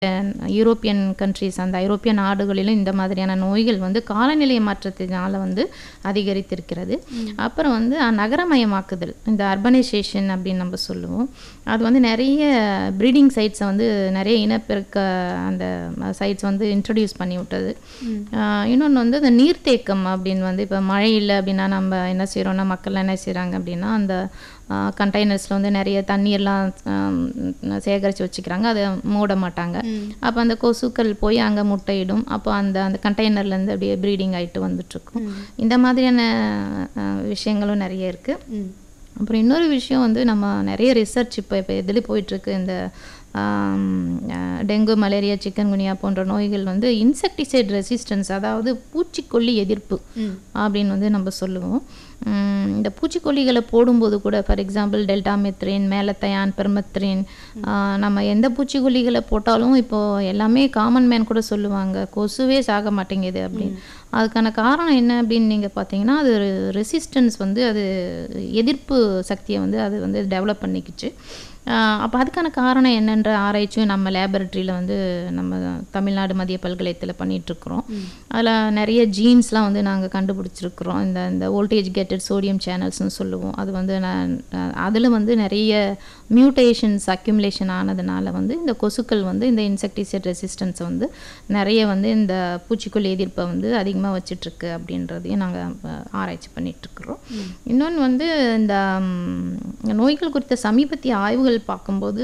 European countries அந்த ஐரோப்பிய நாடுகளிலும் இந்த மாதிரியான நோய்கள் வந்து காலநிலை மாற்றத்தினால வந்து அதிகரித்திருக்கிறது அப்புறம் வந்து அஹ், நகரமயமாக்குதல் இந்த அர்பனைசேஷன் அப்படின்னு நம்ம சொல்லுவோம் அது வந்து நிறைய ப்ரீடிங் சைட்ஸை வந்து நிறைய இனப்பெருக்க அந்த சைட்ஸ் வந்து இன்ட்ரடியூஸ் பண்ணி விட்டது இன்னொன்று வந்து இந்த நீர்த்தேக்கம் அப்படின்னு வந்து இப்போ மழை இல்லை அப்படின்னா நம்ம என்ன செய்கிறோம்னா மக்கள் என்ன செய்கிறாங்க அப்படின்னா அந்த கண்டெய்னர்ஸில் வந்து நிறைய தண்ணீர்லாம் ஆம், சேகரித்து வச்சுக்கிறாங்க அதை மூட மாட்டாங்க அப்போ அந்த கொசுக்கள் போய் அங்கே முட்டையிடும் அப்போ அந்த அந்த கண்டெய்னர்லேருந்து அப்படியே ப்ரீடிங் ஆகிட்டு வந்துட்டுருக்கும் இந்த மாதிரியான அஹ், விஷயங்களும் நிறைய இருக்குது அப்புறம் இன்னொரு விஷயம் வந்து நம்ம நிறைய ரிசர்ச் இப்போ இப்போ எதில் போயிட்டுருக்கு இந்த ஆம், அஹ், டெங்கு மலேரியா சிக்கன் குனியா போன்ற நோய்கள் வந்து இன்செக்டிசைட் ரெசிஸ்டன்ஸ் அதாவது பூச்சிக்கொல்லி எதிர்ப்பு அப்படின்னு வந்து நம்ம சொல்லுவோம் உம், இந்த பூச்சிக்கொல்லிகளை போடும்போது கூட for example deltamethrin malathion permethrin நம்ம எந்த பூச்சிக்கொல்லிகளை போட்டாலும் இப்போது எல்லாமே காமன் மேன் கூட சொல்லுவாங்க கொசுவே சாக மாட்டேங்குது அப்படின்னு அதுக்கான காரணம் என்ன அப்படின்னு நீங்கள் பார்த்தீங்கன்னா அது ரெசிஸ்டன்ஸ் வந்து அது எதிர்ப்பு சக்தியை வந்து அது வந்து டெவலப் பண்ணிக்கிச்சு அப்போ அதுக்கான காரணம் என்னன்ற ஆராய்ச்சியும் நம்ம லேபரட்டரியில் வந்து நம்ம தமிழ்நாடு மத்திய பல்கலைத்தில் பண்ணிகிட்ருக்குறோம் அதில் நிறைய ஜீன்ஸ்லாம் வந்து நாங்கள் கண்டுபிடிச்சிருக்கிறோம் இந்த இந்த வோல்டேஜ் கேட்டட் சோடியம் சேனல்ஸ்னு சொல்லுவோம் அது வந்து நான் அதில் வந்து நிறைய மியூட்டேஷன்ஸ் அக்யூமுலேஷன் ஆனதுனால வந்து இந்த கொசுக்கள் வந்து இந்த இன்செக்டிசைட் ரெசிஸ்டன்ஸை வந்து நிறைய வந்து இந்த பூச்சிக்கொல்லி எதிர்ப்பை வந்து அதிகமாக வச்சிட்ருக்கு அப்படின்றதையும் நாங்கள் ஆராய்ச்சி பண்ணிகிட்ருக்குறோம் இன்னொன்று வந்து இந்த ம், நோய்கள் குறித்த சமீபத்திய ஆய்வுகள் பார்க்கும்போது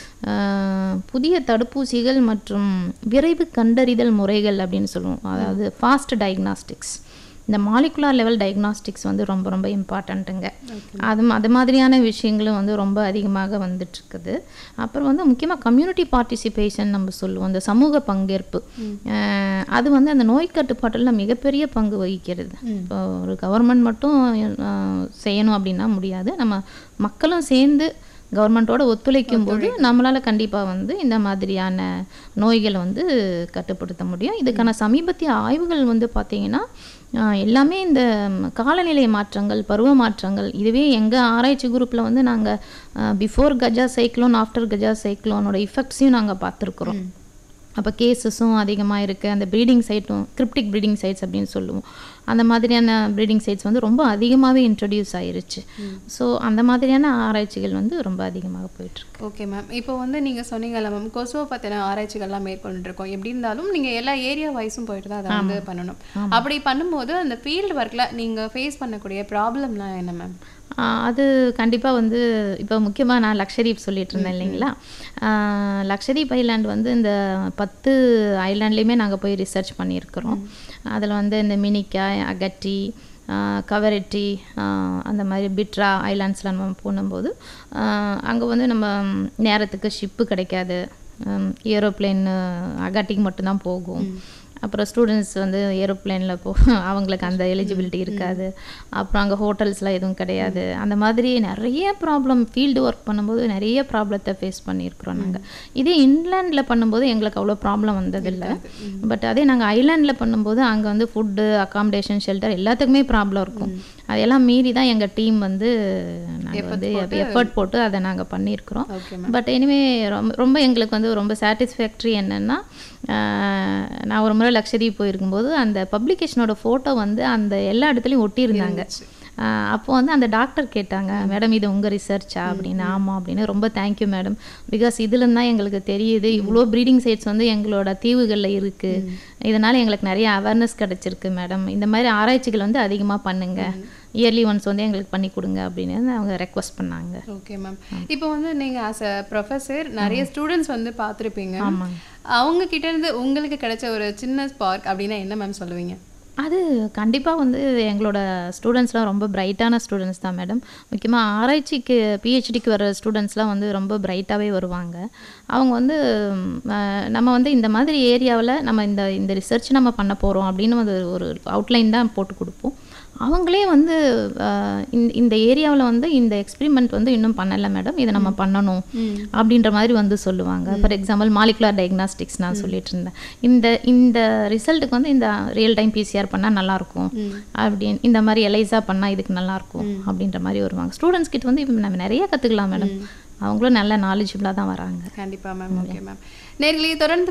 அஹ், புதிய தடுப்பூசிகள் மற்றும் விரைவு கண்டறிதல் முறைகள் அப்படின்னு சொல்லுவோம் அதாவது ஃபாஸ்ட் டயக்னாஸ்டிக்ஸ் இந்த மாலிகுலார் லெவல் டயக்னாஸ்டிக்ஸ் வந்து ரொம்ப ரொம்ப இம்பார்ட்டண்ட்டுங்க அது அது மாதிரியான விஷயங்களும் வந்து ரொம்ப அதிகமாக வந்துட்டுருக்குது அப்புறம் வந்து முக்கியமாக கம்யூனிட்டி பார்ட்டிசிபேஷன் நம்ம சொல்லுவோம் இந்த சமூக பங்கேற்பு அஹ், அது வந்து அந்த நோய் கட்டுப்பாட்டில் மிகப்பெரிய பங்கு வகிக்கிறது இப்போ ஒரு கவர்மெண்ட் மட்டும் அஹ், செய்யணும் அப்படின்னா முடியாது நம்ம மக்களும் சேர்ந்து கவர்மெண்ட்டோட ஒத்துழைக்கும் போது நம்மளால் கண்டிப்பாக வந்து இந்த மாதிரியான நோய்களை வந்து கட்டுப்படுத்த முடியும் இதுக்கான சமீபத்திய ஆய்வுகள் வந்து பார்த்திங்கன்னா ஆஹ், எல்லாமே இந்த ம், காலநிலை மாற்றங்கள் பருவ மாற்றங்கள் இதுவே எங்கள் ஆராய்ச்சி குரூப்பில் வந்து நாங்கள் before Gaja cyclone after Gaja சைக்ளோனோட இஃபெக்ட்ஸையும் நாங்கள் பார்த்துருக்குறோம் அப்போ கேசஸும் அதிகமாக இருக்குது அந்த ப்ரீடிங் சைட்டும் கிரிப்டிக் ப்ரீடிங் சைட்ஸ் அப்படின்னு சொல்லுவோம் அந்த மாதிரியான ப்ரீடிங் சைட்ஸ் வந்து ரொம்ப அதிகமாகவே இன்ட்ரடியூஸ் ஆயிருச்சு ஸோ அந்த மாதிரியான ஆராய்ச்சிகள் வந்து ரொம்ப அதிகமாக போயிட்டுருக்கு ஓகே மேம் இப்போ வந்து நீங்கள் சொன்னீங்கல்ல மேம் கொசுவை பற்றின ஆராய்ச்சிகள்லாம் மேற்கொண்டுருக்கோம் எப்படி இருந்தாலும் நீங்கள் எல்லா ஏரியா வைஸும் போயிட்டு தான் அதை வந்து பண்ணணும் அப்படி பண்ணும்போது அந்த ஃபீல்டு ஒர்க்கில் நீங்கள் ஃபேஸ் பண்ணக்கூடிய ப்ராப்ளம்லாம் என்ன மேம் ஆஹ் அது கண்டிப்பாக வந்து இப்போ முக்கியமாக நான் லக்ஷதீப் சொல்லிட்டு இருந்தேன் இல்லைங்களா ஆஹ் லக்ஷதீப் ஐலாண்ட் வந்து இந்த பத்து ஐலாண்ட்லேயுமே நாங்கள் போய் ரிசர்ச் பண்ணியிருக்கிறோம் அதில் வந்து இந்த மினிக்காய் அகட்டி கவரெட்டி அந்த மாதிரி பிட்ரா ஐலாண்ட்ஸில் நம்ம போகும்போது அங்கே வந்து நம்ம நேரத்துக்கு ஷிப்பு கிடைக்காது ஏரோப்ளேன் அகாட்டிக்கு மட்டும்தான் போகும் அப்புறம் ஸ்டூடெண்ட்ஸ் வந்து ஏரோப்ளேனில் போ அவங்களுக்கு அந்த எலிஜிபிலிட்டி இருக்காது அப்புறம் அங்கே ஹோட்டல்ஸ்லாம் எதுவும் கிடையாது அந்த மாதிரி நிறைய ப்ராப்ளம் ஃபீல்டு ஒர்க் பண்ணும்போது நிறைய ப்ராப்ளத்தை ஃபேஸ் பண்ணியிருக்கிறோம் நாங்கள் இதே இன்லேண்டில் பண்ணும்போது எங்களுக்கு அவ்வளோ ப்ராப்ளம் வந்ததில்லை பட் அதே நாங்கள் ஐலாண்டில் பண்ணும்போது அங்கே வந்து ஃபுட்டு அகாமடேஷன் ஷெல்டர் எல்லாத்துக்குமே ப்ராப்ளம் இருக்கும் அதெல்லாம் மீறி தான் எங்கள் டீம் வந்து நாங்கள் வந்து எஃபர்ட் போட்டு அதை நாங்கள் பண்ணியிருக்கிறோம் ஓகே பட் எனிவே ரொம்ப ரொம்ப எங்களுக்கு வந்து ரொம்ப சாட்டிஸ்ஃபேக்ட்ரி என்னென்னா நான் ஒரு முறை லக்ஷதீப் போயிருக்கும்போது அந்த பப்ளிகேஷனோட ஃபோட்டோ வந்து அந்த எல்லா இடத்துலையும் ஒட்டியிருந்தாங்க ஆஹ் அப்போ வந்து அந்த டாக்டர் கேட்டாங்க மேடம் இது உங்கள் ரிசர்ச்சா அப்படின்னு ஆமாம் அப்படின்னு ரொம்ப தேங்க்யூ மேடம் பிகாஸ் இதுலேருந்து தான் எங்களுக்கு தெரியுது இவ்வளோ ப்ரீடிங் சைட்ஸ் வந்து எங்களோட தீவுகளில் இருக்குது இதனால் எங்களுக்கு நிறைய அவேர்னஸ் கிடச்சிருக்கு மேடம் இந்த மாதிரி ஆராய்ச்சிகள் வந்து அதிகமாக பண்ணுங்க இயர்லி ஒன்ஸ் வந்து எங்களுக்கு பண்ணி கொடுங்க அப்படின்னு அவங்க ரெக்வஸ்ட் பண்ணாங்க ஓகே மேம் இப்போ வந்து நீங்கள் ஆஸ் அ ப்ரொஃபஸர் நிறைய ஸ்டூடெண்ட்ஸ் வந்து பார்த்துருப்பீங்க ஆமாங்க. அவங்க கிட்ட இருந்து உங்களுக்கு கிடைச்ச ஒரு சின்ன ஸ்பார்க் அப்படின்னா என்ன மேம் சொல்லுவீங்க அது கண்டிப்பாக வந்து எங்களோட ஸ்டூடெண்ட்ஸ்லாம் ரொம்ப பிரைட்டான ஸ்டூடெண்ட்ஸ் தான் மேடம் முக்கியமாக ஆராய்ச்சிக்கு பிஹெச்டிக்கு வர ஸ்டூடெண்ட்ஸ்லாம் வந்து ரொம்ப பிரைட்டாகவே வருவாங்க அவங்க வந்து ம், அஹ், நம்ம வந்து இந்த மாதிரி ஏரியாவில் நம்ம இந்த இந்த ரிசர்ச் நம்ம பண்ண போகிறோம் அப்படின்னு வந்து ஒரு அவுட்லைன் தான் போட்டு கொடுப்போம் அவங்களே வந்து அஹ், இந்த இந்த ஏரியாவில் வந்து இந்த எக்ஸ்பெரிமெண்ட் வந்து இன்னும் பண்ணலை மேடம் இதை நம்ம பண்ணணும் அப்படின்ற மாதிரி வந்து சொல்லுவாங்க ஃபார் எக்ஸாம்பிள் மாலிகுலர் டயக்னாஸ்டிக்ஸ் நான் சொல்லிட்டு இருந்தேன் இந்த இந்த ரிசல்ட்டுக்கு வந்து இந்த ரியல் டைம் பிசிஆர் பண்ணால் நல்லாயிருக்கும் அப்படின்னு இந்த மாதிரி எலைசா பண்ணால் இதுக்கு நல்லாயிருக்கும் அப்படின்ற மாதிரி வருவாங்க ஸ்டூடெண்ட்ஸ் கிட்ட வந்து இப்ப நம்ம நிறைய கற்றுக்கலாம் மேடம் அவங்களும் நல்ல நாலேஜபிளாக தான் வராங்க கண்டிப்பாக மேம் ஓகே மேம் நேர்களே தொடர்ந்து